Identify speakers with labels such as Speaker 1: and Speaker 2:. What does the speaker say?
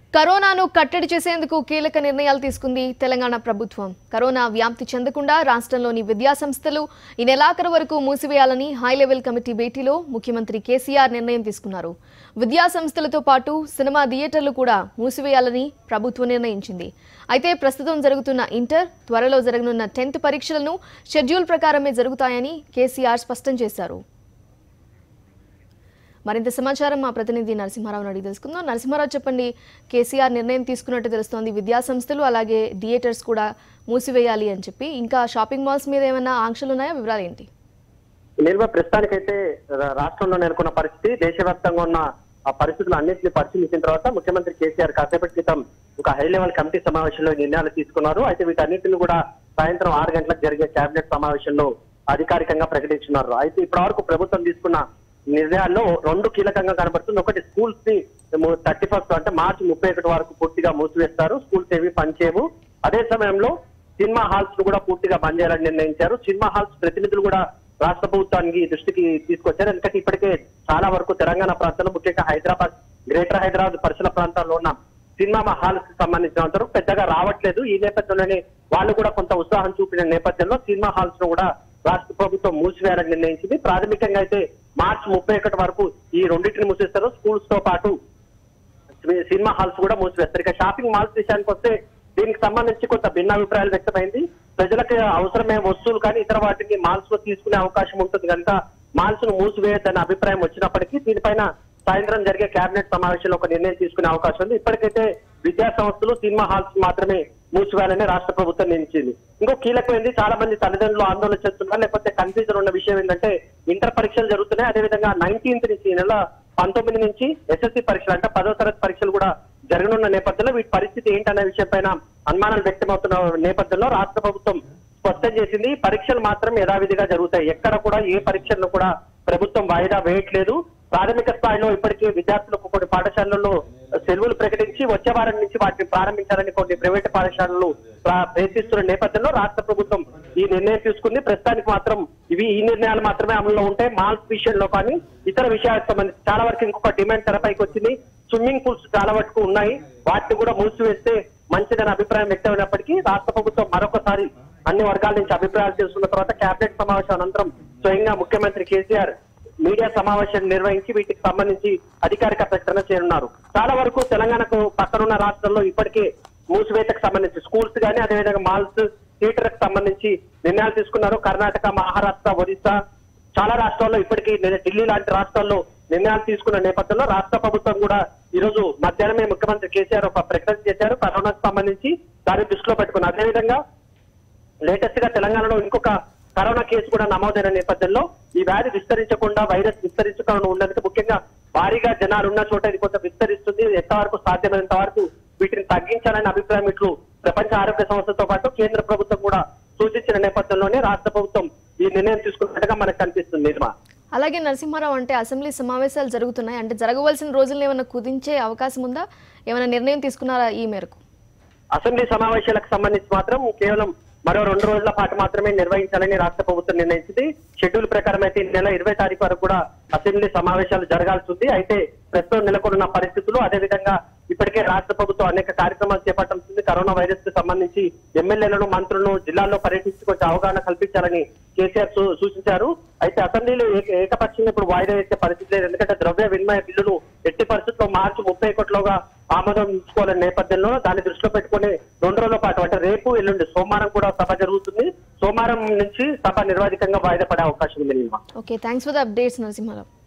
Speaker 1: కరోనాను కట్టడి చేసేందుకు కీలక నిర్ణయాలు తీసుకుంది తెలంగాణ ప్రభుత్వం కరోనా వ్యాప్తి చెందకుండా రాష్ట్రంలోని విద్యా సంస్థలు ఈ నెలాఖరు వరకు మూసివేయాలని హై లెవెల్ కమిటీ భేటీలో ముఖ్యమంత్రి కేసీఆర్ నిర్ణయం తీసుకున్నారు విద్యా సంస్థలతో పాటు సినిమా థియేటర్లు కూడా మూసివేయాలని ప్రభుత్వం నిర్ణయించింది అయితే ప్రస్తుతం జరుగుతున్న ఇంటర్ త్వరలో జరగనున్న టెన్త్ పరీక్షలను షెడ్యూల్ ప్రకారమే జరుగుతాయని కేసీఆర్ స్పష్టం చేశారు మరింత సమాచారం మా ప్రతినిధి నరసింహారావు అడిగి తెలుసుకుందాం నరసింహారావు చెప్పండి కేసీఆర్ నిర్ణయం తీసుకున్నట్టు తెలుస్తోంది విద్యా సంస్థలు అలాగే థియేటర్స్ కూడా మూసివేయాలి అని చెప్పి ఇంకా షాపింగ్ మాల్స్ మీద ఏమైనా ఆంక్షలు ఉన్నాయా వివరాలు ఏంటి
Speaker 2: నిల్వ ప్రస్తుతానికైతే రా- రాష్ట్రంలో నెలకొన్న పరిస్థితి దేశవ్యాప్తంగా ఉన్న ఆ పరిస్థితులు అన్నింటినీ పరిశీలించిన తర్వాత ముఖ్యమంత్రి కేసీఆర్ కాసేపటి క్రితం ఒక హై లెవెల్ కమిటీ సమావేశంలో ఈ నిర్ణయాలు తీసుకున్నారు అయితే వీటన్నిటిని కూడా సాయంత్రం ఆరు గంటలకు జరిగే కేబినెట్ సమావేశంలో అధికారికంగా ప్రకటించున్నారు అయితే ఇప్పటివరకు ప్రభుత్వం తీసుకున్న నిర్ణయాల్లో రెండు కీలకంగా కనబడుతుంది ఒకటి స్కూల్స్ ని థర్టీ ఫస్ట్ అంటే మార్చి ముప్పై ఒకటి వరకు పూర్తిగా మూసివేస్తారు స్కూల్స్ ఏవి పనిచేయవు అదే సమయంలో సినిమా హాల్స్ ను కూడా పూర్తిగా బంద్ చేయాలని నిర్ణయించారు సినిమా హాల్స్ ప్రతినిధులు కూడా రాష్ట్ర ప్రభుత్వానికి దృష్టికి తీసుకొచ్చారు ఎందుకంటే ఇప్పటికే చాలా వరకు తెలంగాణ ప్రాంతంలో ముఖ్యంగా హైదరాబాద్ గ్రేటర్ హైదరాబాద్ పరిసర ప్రాంతాల్లో ఉన్న సినిమా హాల్స్ కి సంబంధించినంత వరకు పెద్దగా రావట్లేదు ఈ నేపథ్యంలోనే వాళ్ళు కూడా కొంత ఉత్సాహం చూపిన నేపథ్యంలో సినిమా హాల్స్ ను కూడా రాష్ట్ర ప్రభుత్వం మూసివేయాలని నిర్ణయించింది ప్రాథమికంగా అయితే మార్చి ముప్పై ఒకటి వరకు ఈ రెండింటిని మూసేస్తారు స్కూల్స్ తో పాటు సి- సినిమా హాల్స్ కూడా మూసివేస్తారు ఇక షాపింగ్ మాల్స్ విషయానికి వస్తే దీనికి సంబంధించి కొంత భిన్నాభిప్రాయాలు వ్యక్తమైంది ప్రజలకు అవసరమైన వస్తువులు కానీ ఇతర వాటిని మాల్స్ లో తీసుకునే అవకాశం ఉంటుంది కనుక మాల్స్ ను మూసివేయద్దన్న అభిప్రాయం వచ్చినప్పటికీ దీనిపైన సాయంత్రం జరిగే కేబినెట్ సమావేశంలో ఒక నిర్ణయం తీసుకునే అవకాశం ఉంది ఇప్పటికైతే విద్యా సంస్థలు సినిమా హాల్స్ మాత్రమే మూసివేయాలని రాష్ట్ర ప్రభుత్వం నియమించింది ఇంకో కీలకమైంది చాలా మంది తల్లిదండ్రులు ఆందోళన చేస్తున్నారు లేకపోతే కన్ఫ్యూజన్ ఉన్న విషయం ఏంటంటే ఇంటర్ పరీక్షలు జరుగుతున్నాయి అదేవిధంగా నైన్టీన్త్ నుంచి ఈ నెల పంతొమ్మిది నుంచి ఎస్ఎస్సి పరీక్షలు అంటే పదో తరగతి పరీక్షలు కూడా జరగనున్న నేపథ్యంలో వీటి పరిస్థితి ఏంటనే విషయం పైన అనుమానాలు వ్యక్తమవుతున్న నేపథ్యంలో రాష్ట్ర ప్రభుత్వం స్పష్టం చేసింది పరీక్షలు మాత్రం యథావిధిగా జరుగుతాయి ఎక్కడ కూడా ఏ పరీక్షలను కూడా ప్రభుత్వం వాయిదా వేయట్లేదు ప్రాథమిక స్థాయిలో ఇప్పటికే విద్యార్థులకు కొన్ని పాఠశాలల్లో సెలవులు ప్రకటించి వచ్చే వారం నుంచి వాటిని ప్రారంభించాలని కొన్ని ప్రైవేట్ పాఠశాలలు ప్ర- ప్రయత్నిస్తున్న నేపథ్యంలో రాష్ట్ర ప్రభుత్వం ఈ నిర్ణయం తీసుకుంది ప్రస్తుతానికి మాత్రం ఇవి ఈ నిర్ణయాలు మాత్రమే అమల్లో ఉంటాయి మాల్స్ విషయంలో కానీ ఇతర విషయాలకు సంబంధించి చాలా వరకు ఇంకొక డిమాండ్ తెరపైకి వచ్చింది స్విమ్మింగ్ పూల్స్ చాలా వరకు ఉన్నాయి వాటిని కూడా మూసివేస్తే మంచిదనే అభిప్రాయం వ్యక్తమైనప్పటికీ రాష్ట్ర ప్రభుత్వం మరొకసారి అన్ని వర్గాల నుంచి అభిప్రాయాలు తెలుసుకున్న తర్వాత కేబినెట్ సమావేశం అనంతరం స్వయంగా ముఖ్యమంత్రి కేసీఆర్ మీడియా సమావేశం నిర్వహించి వీటికి సంబంధించి అధికారిక ప్రకటన చేయనున్నారు చాలా వరకు తెలంగాణకు పక్కనున్న రాష్ట్రాల్లో ఇప్పటికే మూసివేతకు సంబంధించి స్కూల్స్ కానీ అదేవిధంగా మాల్స్ థియేటర్కి సంబంధించి నిర్ణయాలు తీసుకున్నారు కర్ణాటక మహారాష్ట్ర ఒడిశా చాలా రాష్ట్రాల్లో ఇప్పటికీ నిన్న ఢిల్లీ లాంటి రాష్ట్రాల్లో నిర్ణయాలు తీసుకున్న నేపథ్యంలో రాష్ట్ర ప్రభుత్వం కూడా ఈ రోజు మధ్యాహ్నమే ముఖ్యమంత్రి కేసీఆర్ ఒక ప్రకటన చేశారు కరోనాకు సంబంధించి దాన్ని దృష్టిలో పెట్టుకుని అదేవిధంగా లేటెస్ట్ గా తెలంగాణలో ఇంకొక కరోనా కేసు కూడా నమోదైన నేపథ్యంలో ఈ వ్యాధి విస్తరించకుండా వైరస్ విస్తరించకుండా ఉండడానికి ముఖ్యంగా భారీగా జనాలు ఉన్న చోట ఇది కొంత విస్తరిస్తుంది ఎంతవరకు సాధ్యమైనంత వరకు వీటిని తగ్గించాలనే అభిప్రాయం ఇట్లు ప్రపంచ ఆరోగ్య సంస్థతో పాటు కేంద్ర ప్రభుత్వం కూడా సూచించిన నేపథ్యంలోనే రాష్ట్ర ప్రభుత్వం ఈ నిర్ణయం తీసుకున్నట్టుగా మనకు కనిపిస్తుంది నిర్మా
Speaker 1: అలాగే నరసింహారావు అంటే అసెంబ్లీ సమావేశాలు జరుగుతున్నాయి అంటే జరగవలసిన రోజులను ఏమైనా కుదించే అవకాశం ఉందా ఏమైనా నిర్ణయం తీసుకున్నారా ఈ మేరకు
Speaker 2: అసెంబ్లీ సమావేశాలకు సంబంధించి మాత్రం కేవలం మరో రెండు రోజుల పాటు మాత్రమే నిర్వహించాలని రాష్ట్ర ప్రభుత్వం నిర్ణయించింది షెడ్యూల్ ప్రకారం అయితే ఈ నెల ఇరవై తారీఖు వరకు కూడా అసెంబ్లీ సమావేశాలు జరగాల్సి ఉంది అయితే ప్రస్తుతం నెలకొన్న పరిస్థితులు అదేవిధంగా ఇప్పటికే రాష్ట్ర ప్రభుత్వం అనేక కార్యక్రమాలు చేపట్టాల్సింది కరోనా వైరస్ కు సంబంధించి ఎమ్మెల్యేలను మంత్రులను జిల్లాల్లో పర్యటించి కొంచెం అవగాహన కల్పించాలని కేసీఆర్ సూ- సూచించారు అయితే అసెంబ్లీలో ఏక- ఏకపక్షంగా ఇప్పుడు వాయిదా వేసే పరిస్థితి లేదు ఎందుకంటే ద్రవ్య వినిమయ బిల్లును ఎట్టి పరిస్థితుల్లో మార్చి ముప్పై ఒకటిలోగా ఆమోదం ఇచ్చుకోవాలనే నేపథ్యంలో దాన్ని దృష్టిలో పెట్టుకుని రెండు రోజుల పాటు అంటే రేపు ఎల్లుండి సోమవారం కూడా సభ జరుగుతుంది సోమవారం నుంచి సభ నిర్వాధికంగా వాయిదా పడే అవకాశం ఉంది నిర్మా
Speaker 1: okay thanks for the updates Narasimha Rao